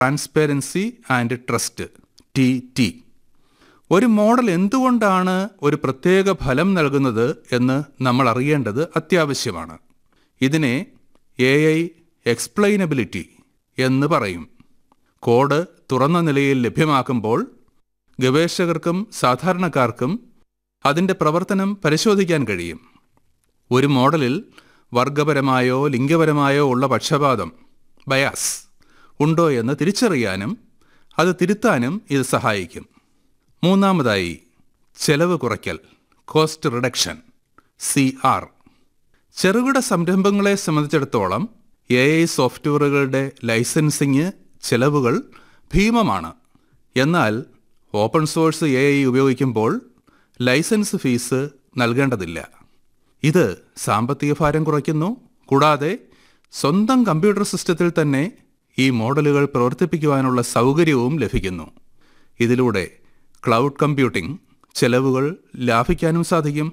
transparency and trust T T ഒരു model എന്തുകൊണ്ടാണ് ഒരു പ്രത്യേക ഫലം നൽകുന്നത് എന്ന് നമ്മൾ അറിയേണ്ടത് അത്യാവശ്യമാണ് ഇതിനെ എ ഐ എക്സ്പ്ലെയിനബിലിറ്റി എന്ന് പറയും കോഡ് തുറന്ന നിലയിൽ ലഭ്യമാക്കുമ്പോൾ ഗവേഷകർക്കും സാധാരണക്കാർക്കും അതിൻ്റെ പ്രവർത്തനം പരിശോധിക്കാൻ കഴിയും ഒരു മോഡലിൽ വർഗപരമായോ ലിംഗപരമായോ ഉള്ള പക്ഷപാതം ബയാസ് ഉണ്ടോ എന്ന് തിരിച്ചറിയാനും അത് തിരുത്താനും ഇത് സഹായിക്കും മൂന്നാമതായി ചെലവ് കുറയ്ക്കൽ കോസ്റ്റ് റിഡക്ഷൻ സി ആർ ചെറുകിട സംരംഭങ്ങളെ സംബന്ധിച്ചിടത്തോളം എ ഐ സോഫ്റ്റ്വെയറുകളുടെ ലൈസൻസിങ് ചെലവുകൾ ഭീമമാണ് എന്നാൽ ഓപ്പൺ സോഴ്സ് എ ഐ ഉപയോഗിക്കുമ്പോൾ ലൈസൻസ് ഫീസ് നൽകേണ്ടതില്ല ഇത് സാമ്പത്തിക ഭാരം കുറയ്ക്കുന്നു കൂടാതെ സ്വന്തം കമ്പ്യൂട്ടർ സിസ്റ്റത്തിൽ തന്നെ ഈ മോഡലുകൾ പ്രവർത്തിപ്പിക്കുവാനുള്ള സൗകര്യവും ലഭിക്കുന്നു ഇതിലൂടെ ക്ലൗഡ് കമ്പ്യൂട്ടിംഗ് ചെലവുകൾ ലാഭിക്കാനും സാധിക്കും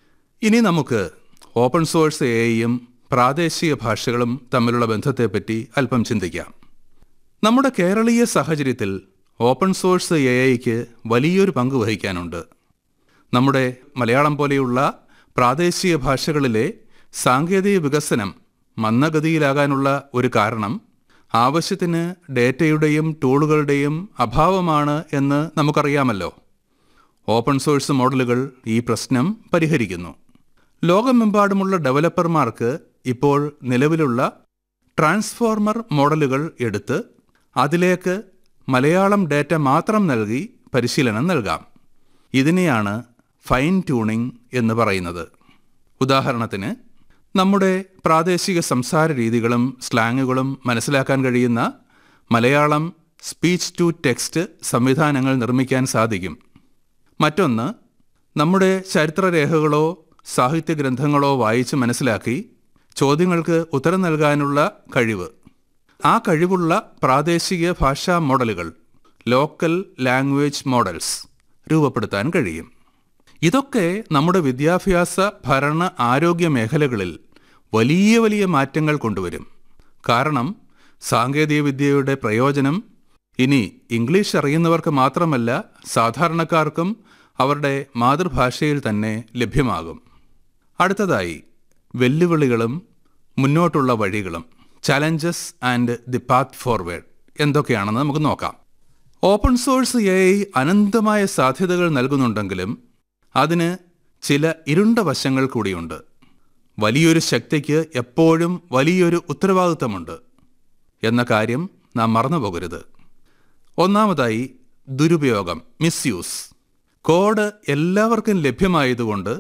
ഇനി നമുക്ക് ഓപ്പൺ സോഴ്സ് എ ഐയും പ്രാദേശിക ഭാഷകളും തമ്മിലുള്ള ബന്ധത്തെപ്പറ്റി അല്പം ചിന്തിക്കാം നമ്മുടെ കേരളീയ സാഹചര്യത്തിൽ ഓപ്പൺ സോഴ്സ് എ ഐക്ക് വലിയൊരു പങ്ക് വഹിക്കാനുണ്ട് നമ്മുടെ മലയാളം പോലെയുള്ള പ്രാദേശിക ഭാഷകളിലെ സാങ്കേതിക വികസനം മന്ദഗതിയിലാകാനുള്ള ഒരു കാരണം ആവശ്യത്തിന് ഡേറ്റയുടെയും ടൂളുകളുടെയും അഭാവമാണ് എന്ന് നമുക്കറിയാമല്ലോ ഓപ്പൺ സോഴ്സ് മോഡലുകൾ ഈ പ്രശ്നം പരിഹരിക്കുന്നു ലോകമെമ്പാടുമുള്ള ഡെവലപ്പർമാർക്ക് ഇപ്പോൾ നിലവിലുള്ള ട്രാൻസ്ഫോർമർ മോഡലുകൾ എടുത്ത് അതിലേക്ക് മലയാളം ഡേറ്റ മാത്രം നൽകി പരിശീലനം നൽകാം ഇതിനെയാണ് ഫൈൻ ട്യൂണിംഗ് എന്ന് പറയുന്നത് ഉദാഹരണത്തിന് നമ്മുടെ പ്രാദേശിക സംസാര രീതികളും സ്ലാങ്ങുകളും മനസ്സിലാക്കാൻ കഴിയുന്ന മലയാളം സ്പീച്ച് ടു ടെക്സ്റ്റ് സംവിധാനങ്ങൾ നിർമ്മിക്കാൻ സാധിക്കും മറ്റൊന്ന് നമ്മുടെ ചരിത്രരേഖകളോ സാഹിത്യ ഗ്രന്ഥങ്ങളോ വായിച്ച് മനസ്സിലാക്കി ചോദ്യങ്ങൾക്ക് ഉത്തരം നൽകാനുള്ള കഴിവ് ആ കഴിവുള്ള പ്രാദേശിക ഭാഷാ മോഡലുകൾ ലോക്കൽ ലാംഗ്വേജ് മോഡൽസ് രൂപപ്പെടുത്താൻ കഴിയും ഇതൊക്കെ നമ്മുടെ വിദ്യാഭ്യാസ ഭരണ ആരോഗ്യ മേഖലകളിൽ വലിയ വലിയ മാറ്റങ്ങൾ കൊണ്ടുവരും കാരണം സാങ്കേതികവിദ്യയുടെ പ്രയോജനം ഇനി ഇംഗ്ലീഷ് അറിയുന്നവർക്ക് മാത്രമല്ല സാധാരണക്കാർക്കും അവരുടെ മാതൃഭാഷയിൽ തന്നെ ലഭ്യമാകും അടുത്തതായി വെല്ലുവിളികളും മുന്നോട്ടുള്ള വഴികളും challenges and the path forward എന്തൊക്കെയാണെന്ന് നമുക്ക് നോക്കാം ഓപ്പൺ സോഴ്സ് എ ഐ അനന്തമായ സാധ്യതകൾ നൽകുന്നുണ്ടെങ്കിലും അതിന് ചില ഇരുണ്ട വശങ്ങൾ കൂടിയുണ്ട് വലിയൊരു ശക്തിക്ക് എപ്പോഴും വലിയൊരു ഉത്തരവാദിത്തമുണ്ട് എന്ന കാര്യം നാം മറന്നുപോകരുത് ഒന്നാമതായി ദുരുപയോഗം മിസ്യൂസ് കോഡ് എല്ലാവർക്കും ലഭ്യമായതുകൊണ്ട്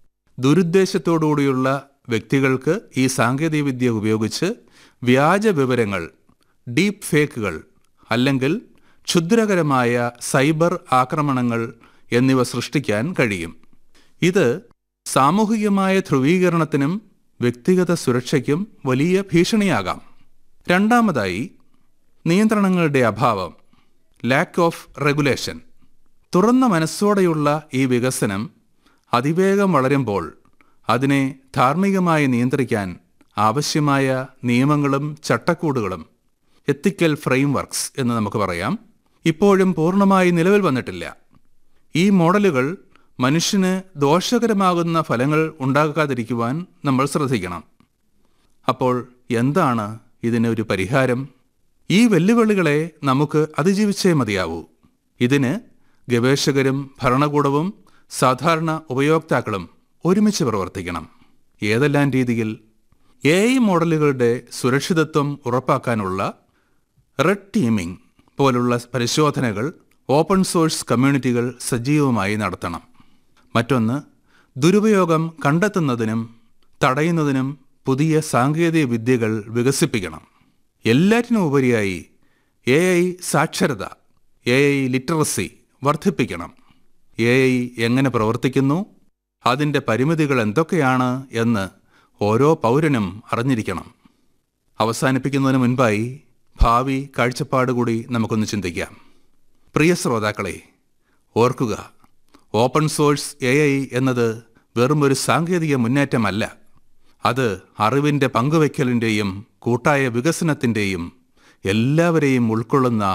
ദുരുദ്ദേശത്തോടുകൂടിയുള്ള വ്യക്തികൾക്ക് ഈ സാങ്കേതികവിദ്യ ഉപയോഗിച്ച് വ്യാജ വിവരങ്ങൾ ഡീപ്പ് ഫേക്കുകൾ അല്ലെങ്കിൽ ക്ഷുദ്രകരമായ സൈബർ ആക്രമണങ്ങൾ എന്നിവ സൃഷ്ടിക്കാൻ കഴിയും ഇത് സാമൂഹികമായ ധ്രുവീകരണത്തിനും വ്യക്തിഗത സുരക്ഷയ്ക്കും വലിയ ഭീഷണിയാകാം രണ്ടാമതായി നിയന്ത്രണങ്ങളുടെ അഭാവം ലാക്ക് ഓഫ് റെഗുലേഷൻ തുറന്ന മനസ്സോടെയുള്ള ഈ വികസനം അതിവേഗം വളരുമ്പോൾ അതിനെ ധാർമ്മികമായി നിയന്ത്രിക്കാൻ ആവശ്യമായ നിയമങ്ങളും ചട്ടക്കൂടുകളും എത്തിക്കൽ ഫ്രെയിംവർക്സ് എന്ന് നമുക്ക് പറയാം ഇപ്പോഴും പൂർണ്ണമായി നിലവിൽ വന്നിട്ടില്ല ഈ മോഡലുകൾ മനുഷ്യന് ദോഷകരമാകുന്ന ഫലങ്ങൾ ഉണ്ടാകാതിരിക്കുവാൻ നമ്മൾ ശ്രദ്ധിക്കണം അപ്പോൾ എന്താണ് ഇതിന് ഒരു പരിഹാരം ഈ വെല്ലുവിളികളെ നമുക്ക് അതിജീവിച്ചേ മതിയാവൂ ഇതിന് ഗവേഷകരും ഭരണകൂടവും സാധാരണ ഉപയോക്താക്കളും ഒരുമിച്ച് പ്രവർത്തിക്കണം ഏതെല്ലാം രീതിയിൽ എ ഐ മോഡലുകളുടെ സുരക്ഷിതത്വം ഉറപ്പാക്കാനുള്ള റെഡ് ടീമിംഗ് പോലുള്ള പരിശോധനകൾ ഓപ്പൺ സോഴ്സ് കമ്മ്യൂണിറ്റികൾ സജീവമായി നടത്തണം മറ്റൊന്ന് ദുരുപയോഗം കണ്ടെത്തുന്നതിനും തടയുന്നതിനും പുതിയ സാങ്കേതിക വിദ്യകൾ വികസിപ്പിക്കണം എല്ലാറ്റിനും ഉപരിയായി എ ഐ സാക്ഷരത എ ഐ ലിറ്ററസി വർദ്ധിപ്പിക്കണം എ ഐ എങ്ങനെ പ്രവർത്തിക്കുന്നു അതിൻ്റെ പരിമിതികൾ എന്തൊക്കെയാണ് എന്ന് ഓരോ പൗരനും അറിഞ്ഞിരിക്കണം അവസാനിപ്പിക്കുന്നതിന് മുൻപായി ഭാവി കാഴ്ചപ്പാട് കൂടി നമുക്കൊന്ന് ചിന്തിക്കാം പ്രിയ ശ്രോതാക്കളെ ഓർക്കുക ഓപ്പൺ സോഴ്സ് എ ഐ എന്നത് വെറും ഒരു സാങ്കേതിക മുന്നേറ്റമല്ല അത് അറിവിൻ്റെ പങ്കുവയ്ക്കലിൻ്റെയും കൂട്ടായ വികസനത്തിൻ്റെയും എല്ലാവരെയും ഉൾക്കൊള്ളുന്ന